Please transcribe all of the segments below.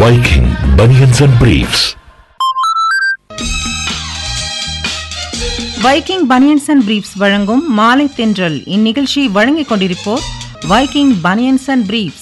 Viking Bunions and Briefs. Viking banians and briefs வழங்கும் மாலை தென்றல் இந்நிகழ்ச்சியை வழங்கிக் கொண்டிருப்போர் வைக்கிங் பனியன்ஸ் அண்ட் பிரீப்ஸ்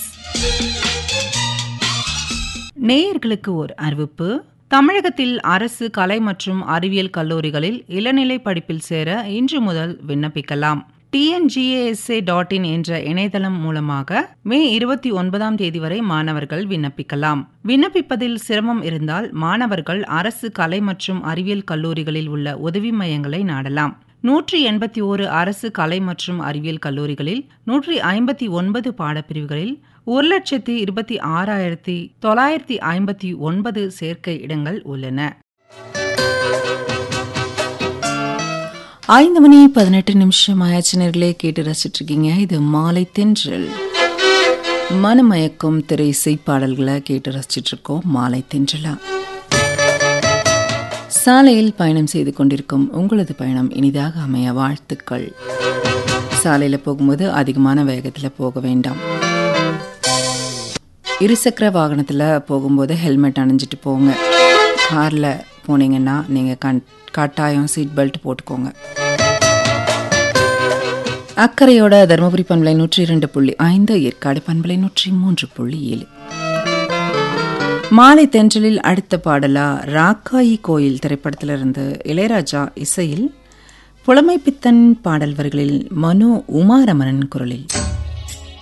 நேயர்களுக்கு ஒரு அறிவிப்பு தமிழகத்தில் அரசு கலை மற்றும் அறிவியல் கல்லூரிகளில் இளநிலை படிப்பில் சேர இன்று முதல் விண்ணப்பிக்கலாம் டிஎன்ஜிஏஎஸ்ஏ டாட் இன் என்ற இணையதளம் மூலமாக மே இருபத்தி ஒன்பதாம் தேதி வரை மாணவர்கள் விண்ணப்பிக்கலாம் விண்ணப்பிப்பதில் சிரமம் இருந்தால் மாணவர்கள் அரசு கலை மற்றும் அறிவியல் கல்லூரிகளில் உள்ள உதவி மையங்களை நாடலாம் நூற்றி எண்பத்தி ஓரு அரசு கலை மற்றும் அறிவியல் கல்லூரிகளில் நூற்றி ஐம்பத்தி ஒன்பது பாடப்பிரிவுகளில் ஒரு லட்சத்தி இருபத்தி ஆறாயிரத்தி தொள்ளாயிரத்தி ஐம்பத்தி ஒன்பது சேர்க்கை இடங்கள் உள்ளன ஐந்து மணி பதினெட்டு நிமிஷம் ஆயாச்சு நேர்களே கேட்டு ரசிச்சிட்டு இருக்கீங்க இது மாலை தென்றல் மனமயக்கும் திரை இசை பாடல்களை கேட்டு ரசிச்சிட்டு இருக்கோம் மாலை தென்றலா சாலையில் பயணம் செய்து கொண்டிருக்கும் உங்களது பயணம் இனிதாக அமைய வாழ்த்துக்கள் சாலையில் போகும்போது அதிகமான வேகத்தில் போக வேண்டாம் இருசக்கர வாகனத்தில் போகும்போது ஹெல்மெட் அணிஞ்சிட்டு போங்க காரில் போனீங்கன்னா நீங்கள் கண் கட்டாயம் சீட் பெல்ட் போட்டுக்கோங்க அக்கறையோட தருமபுரி பண்பலை நூற்றி இரண்டு புள்ளி ஐந்து ஏற்காடு பண்பலை நூற்றி மூன்று புள்ளி ஏழு மாலை தென்றலில் அடுத்த பாடலா ராக்காயி கோயில் திரைப்படத்திலிருந்து இளையராஜா இசையில் புலமைப்பித்தன் பாடல் வரிகளில் மனு உமாரமணன் குரலில்